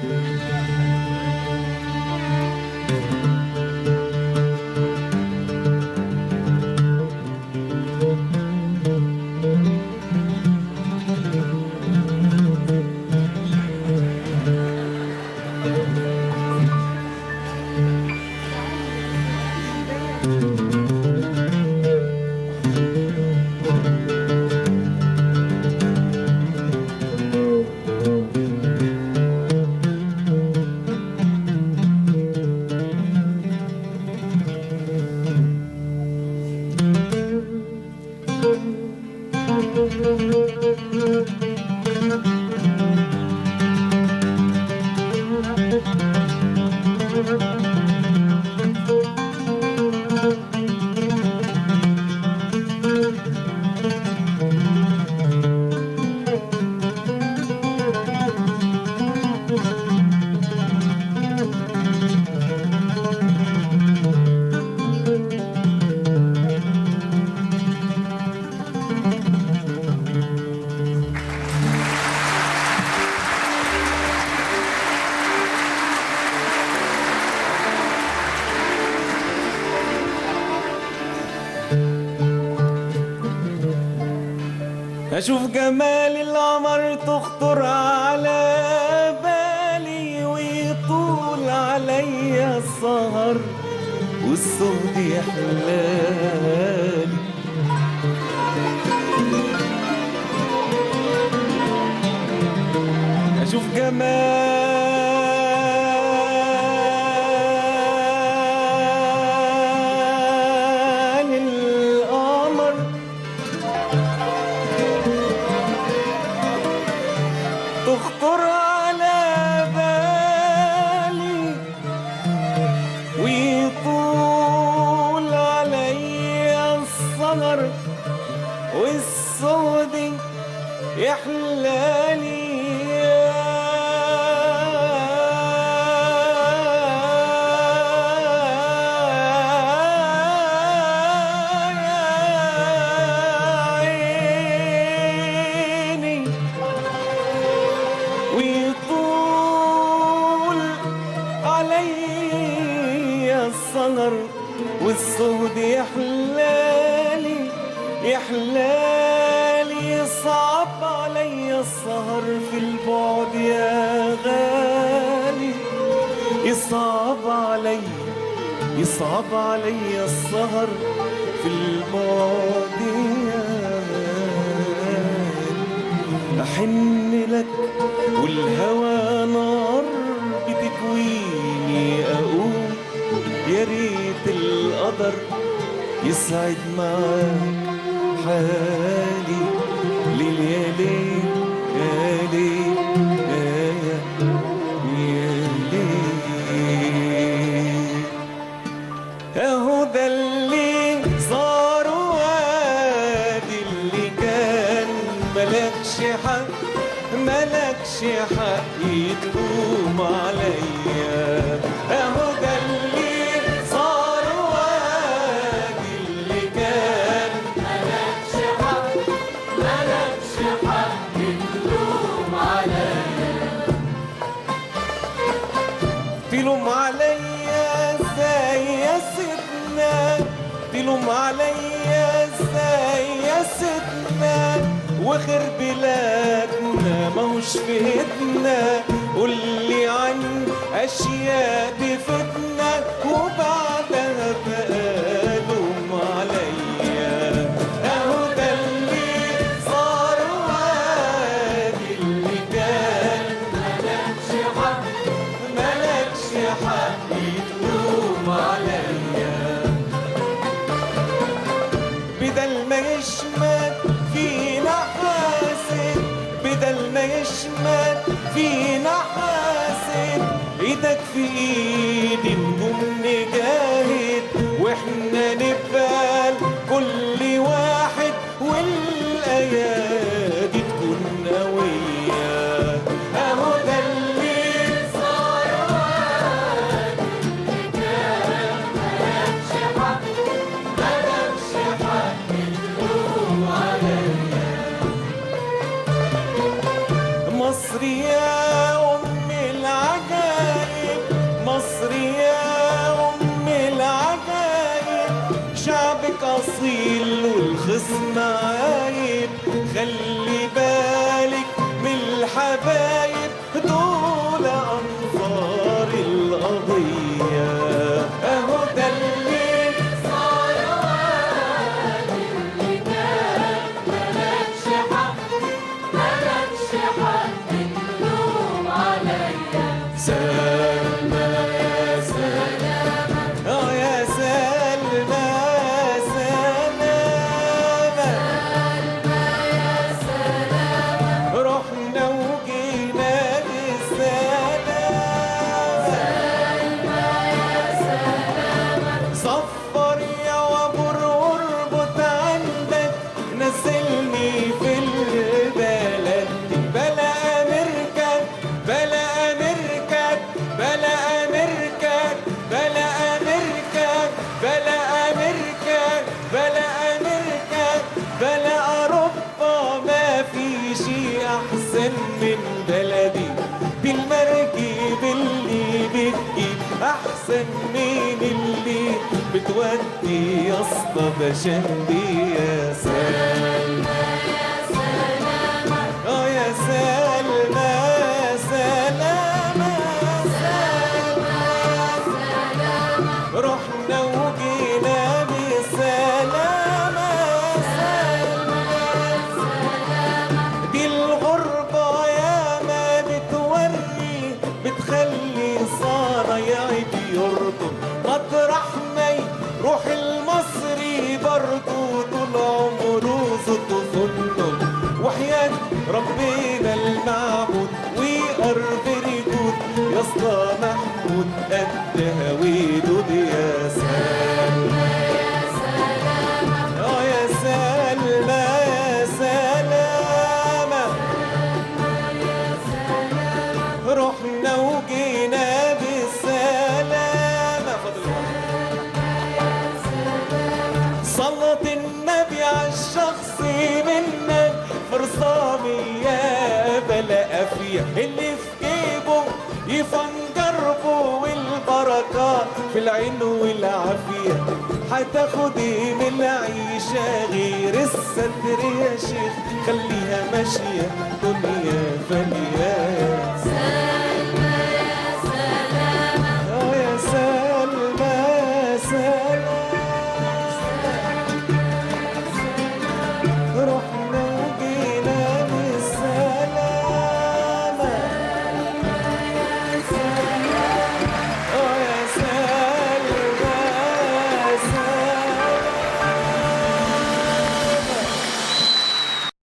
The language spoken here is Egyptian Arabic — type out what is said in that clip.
أشوف جمال القمر تخطر على بالي ويطول عليا السهر والصوت يحلالي أشوف جمال القمر تخطر على بالي ويطول علي الصغر والسود يحلالي عيني ويطول علي السهر والصهد يحلالي يحلالي صعب علي السهر في البعد يا غالي يصعب علي يصعب علي السهر في البعد يا غالي أحن لك والهوى نار بتكويني أقوم يا ريت القدر يسعد معاك حالي ليل يا ليل يا ليل يا يا ليل اهو ده اللي صار وادي اللي كان ملكش حق ملكش حق يتوم عليا اهو ده اللي صار وادي اللي كان ملكش حق ملكش حق يتوم عليا تلوم عليا ازاي يا سيدنا تلوم عليا ازاي يا سيدنا وخير بلادنا ماهوش في ايدنا قولي عن اشياء تفيدنا وبعدها بقى لوم عليا اهو ده اللي صار وادي اللي كان ملكش حق ملكش حق تلوم عليا بدل ما يشمت فينا حاسد بدل ما يشمت فينا حاسد ايدك في ايدي نقوم نجاهد واحنا نبقى كل واحد والايادي تكون قويه اهو ده اللي صار مصر يا أم العجم تصنع عيب خلي بالك من الحبايب دول أنصار القضية أهو ده اللي ملكش حق ملكش حق تلوم عليا سلمى يا سلمى اه يا سلمى سلامة رحنا وجينا بالسلامة صفر يا وبر واربط عندك نزلني في البلد دي بلا نركب بلا نركب بلا نركب بلا نركب بلا نركب بلا نركب بلا أوروبا ما في شي أحسن من بلدي بالمركب اللي بتجيب أحسن من اللي بتودي يا اسطى بشندي يا سلمى اه يا سلمى يا سلامة سلامة رحنا وجينا بسلامة دي الغربة يا ما بتوري بتخلي صنايعي بيرضوا مطرح ما يروح المصري برضو طول عمره زط فندق وحياة ربنا المعبود وي ار فيري جود يا اسطى محمود قدها ودود يا سلمى اه يا سلمى يا سلامة رحنا وجينا بالسلامة فضل صلاة النبي على الشخص منك فرصامية بلا أفية اللي في جيبه يفنجربه والبركات في العين والعافية هتاخد ايه من العيشة غير الستر يا شيخ خليها ماشية دنيا فانية